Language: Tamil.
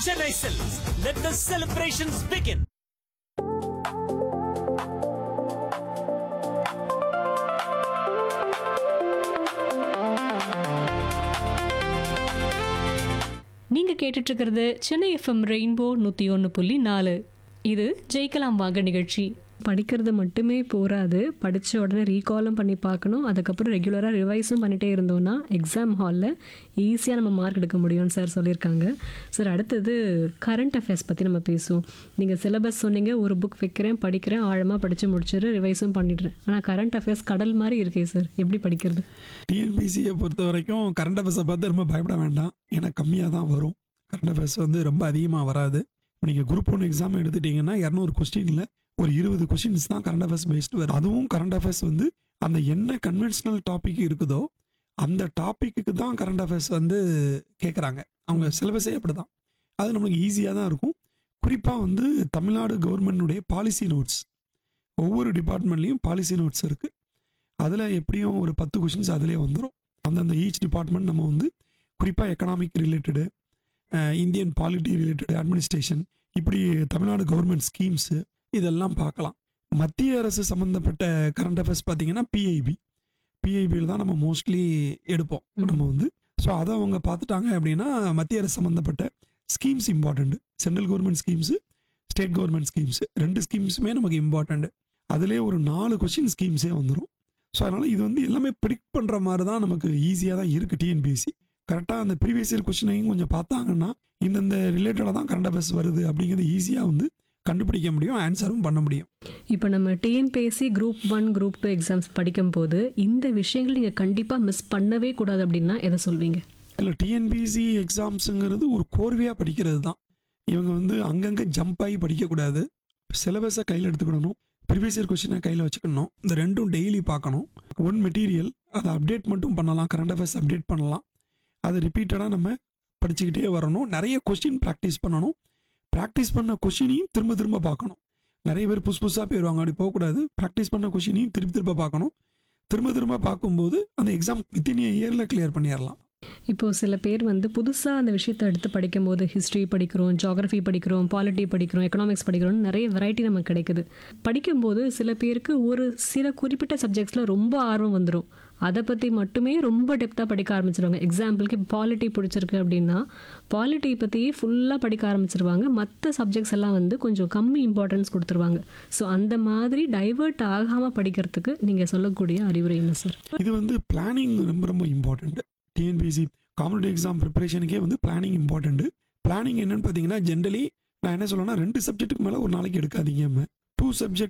Chennai Silks. Let the celebrations begin. நீங்க கேட்டுட்டு இருக்கிறது சென்னை எஃப்எம் ரெயின்போ நூத்தி ஒன்று புள்ளி நாலு இது ஜெயிக்கலாம் வாங்க நிகழ்ச்சி படிக்கிறது மட்டுமே போராது படித்த உடனே ரீகாலும் பண்ணி பார்க்கணும் அதுக்கப்புறம் ரெகுலராக ரிவைஸும் பண்ணிகிட்டே இருந்தோம்னா எக்ஸாம் ஹாலில் ஈஸியாக நம்ம மார்க் எடுக்க முடியும்னு சார் சொல்லியிருக்காங்க சார் அடுத்தது கரண்ட் அஃபேர்ஸ் பற்றி நம்ம பேசுவோம் நீங்கள் சிலபஸ் சொன்னீங்க ஒரு புக் வைக்கிறேன் படிக்கிறேன் ஆழமாக படித்து முடிச்சிடு ரிவைஸும் பண்ணிடுறேன் ஆனால் கரண்ட் அஃபேர்ஸ் கடல் மாதிரி இருக்கே சார் எப்படி படிக்கிறது டிஎன்பிசியை பொறுத்த வரைக்கும் கரண்ட் அஃபேர்ஸை பார்த்து ரொம்ப பயப்பட வேண்டாம் ஏன்னா கம்மியாக தான் வரும் கரண்ட் அஃபேர்ஸ் வந்து ரொம்ப அதிகமாக வராது இப்போ நீங்கள் குரூப் ஒன் எக்ஸாம் எடுத்துட்டீங்கன்னா இரநூறு கொஸ்டினில் ஒரு இருபது கொஸ்டின்ஸ் தான் கரண்ட் அஃபேர்ஸ் பேஸ்டு வரும் அதுவும் கரண்ட் அஃபேர்ஸ் வந்து அந்த என்ன கன்வென்ஷனல் டாபிக் இருக்குதோ அந்த டாப்பிக்கு தான் கரண்ட் அஃபேர்ஸ் வந்து கேட்குறாங்க அவங்க சிலபஸே அப்படி தான் அது நம்மளுக்கு ஈஸியாக தான் இருக்கும் குறிப்பாக வந்து தமிழ்நாடு கவர்மெண்ட்டுடைய பாலிசி நோட்ஸ் ஒவ்வொரு டிபார்ட்மெண்ட்லேயும் பாலிசி நோட்ஸ் இருக்குது அதில் எப்படியும் ஒரு பத்து கொஷின்ஸ் அதிலே வந்துடும் அந்தந்த ஈச் டிபார்ட்மெண்ட் நம்ம வந்து குறிப்பாக economic related Indian polity related administration இப்படி தமிழ்நாடு கவர்மெண்ட் ஸ்கீம்ஸு இதெல்லாம் பார்க்கலாம் மத்திய அரசு சம்மந்தப்பட்ட கரண்ட் அஃபேர்ஸ் பார்த்தீங்கன்னா பிஐபி பிஐபியில் தான் நம்ம மோஸ்ட்லி எடுப்போம் ம். நம்ம வந்து ஸோ அதை அவங்க பார்த்துட்டாங்க அப்படின்னா மத்திய அரசு சம்மந்தப்பட்ட schemes important central government schemes state government schemes ரெண்டு ஸ்கீம்ஸுமே நமக்கு இம்பார்ட்டண்ட் அதிலே ஒரு நாலு கொஷின் ஸ்கீம்ஸே வந்துடும் ஸோ அதனால் இது வந்து எல்லாமே ப்ரிடிக்ட் பண்ணுற மாதிரி தான் நமக்கு ஈஸியாக தான் இருக்குது டிஎன்பிஎஸ்சி கரெக்டாக அந்த ப்ரீவியஸ் இயர் கொஷினையும் கொஞ்சம் பார்த்தாங்கன்னா இந்தந்த ரிலேட்டடாக தான் கரண்ட் அஃபேர்ஸ் வருது அப்படிங்கிறது ஈஸியாக வந்து கண்டுபிடிக்க முடியும் ஆன்சரும் பண்ண முடியும் இப்போ நம்ம TNPSC group one group two exams படிக்கும்போது இந்த விஷயங்கள் நீங்கள் கண்டிப்பாக மிஸ் பண்ணவே கூடாது அப்படின்னா எதை சொல்வீங்க இல்லை டிஎன்பிசி எக்ஸாம்ஸுங்கிறது ஒரு கோர்வையாக படிக்கிறது தான் இவங்க வந்து அங்கங்கே ஜம்ப் ஆகி படிக்கக்கூடாது சிலபஸை கையில் எடுத்துக்கிடணும் ப்ரீவியஸ் இயர் கொஷினை கையில் வச்சுக்கணும் இந்த ரெண்டும் டெய்லி பார்க்கணும் ஒன் மெட்டீரியல் அதை அப்டேட் மட்டும் பண்ணலாம் கரண்ட் அஃபேர்ஸ் அப்டேட் பண்ணலாம் அதை ரிப்பீட்டடாக நம்ம படிச்சுக்கிட்டே வரணும் நிறைய கொஸ்டின் ப்ராக்டிஸ் பண்ணணும் ப்ராக்டிஸ் பண்ண கொஷினையும் திரும்ப திரும்ப பார்க்கணும் நிறைய பேர் புதுசு புதுசாக போயிடுவாங்க அப்படி போகக்கூடாது ப்ராக்டிஸ் பண்ண கொஷினையும் திரும்ப திரும்ப பார்க்கணும் திரும்ப திரும்ப பார்க்கும்போது அந்த எக்ஸாம் வித்தின் இயரில் கிளியர் பண்ணிடலாம் இப்போ சில பேர் வந்து புதுசாக அந்த விஷயத்தை எடுத்து படிக்கும்போது ஹிஸ்ட்ரி படிக்கிறோம் ஜியாகிரஃபி படிக்கிறோம் பாலிட்டி படிக்கிறோம் எக்கனாமிக்ஸ் படிக்கிறோம்னு நிறைய வெரைட்டி நமக்கு கிடைக்குது படிக்கும்போது சில பேருக்கு ஒரு சில குறிப்பிட்ட சப்ஜெக்ட்ஸில் ரொம்ப ஆர்வம் வந்துடும் அதை பற்றி மட்டுமே ரொம்ப டெப்த்தாக படிக்க ஆரம்பிச்சிருவாங்க எக்ஸாம்பிளுக்கு இப்போ பாலிட்டி பிடிச்சிருக்கு அப்படின்னா பாலிட்டி பற்றியே ஃபுல்லாக படிக்க ஆரம்பிச்சிருவாங்க மற்ற சப்ஜெக்ட்ஸ் எல்லாம் வந்து கொஞ்சம் கம்மி இம்பார்ட்டன்ஸ் கொடுத்துருவாங்க ஸோ அந்த மாதிரி டைவர்ட் ஆகாமல் படிக்கிறதுக்கு நீங்கள் சொல்லக்கூடிய அறிவுரை என்ன சார் இது வந்து பிளானிங் ரொம்ப ரொம்ப இம்பார்ட்டண்ட் டிஎன்பிசி காம்படிட்டிவ் எக்ஸாம் ப்ரிப்பரேஷனுக்கே வந்து பிளானிங் இம்பார்ட்டண்ட் பிளானிங் என்னன்னு பார்த்தீங்கன்னா ஜென்ரலி நான் என்ன சொல்லணும்னா ரெண்டு சப்ஜெக்ட்டுக்கு மேலே ஒரு நாளைக்கு எடுக்காதீங்க டூ சப்ஜெக்ட்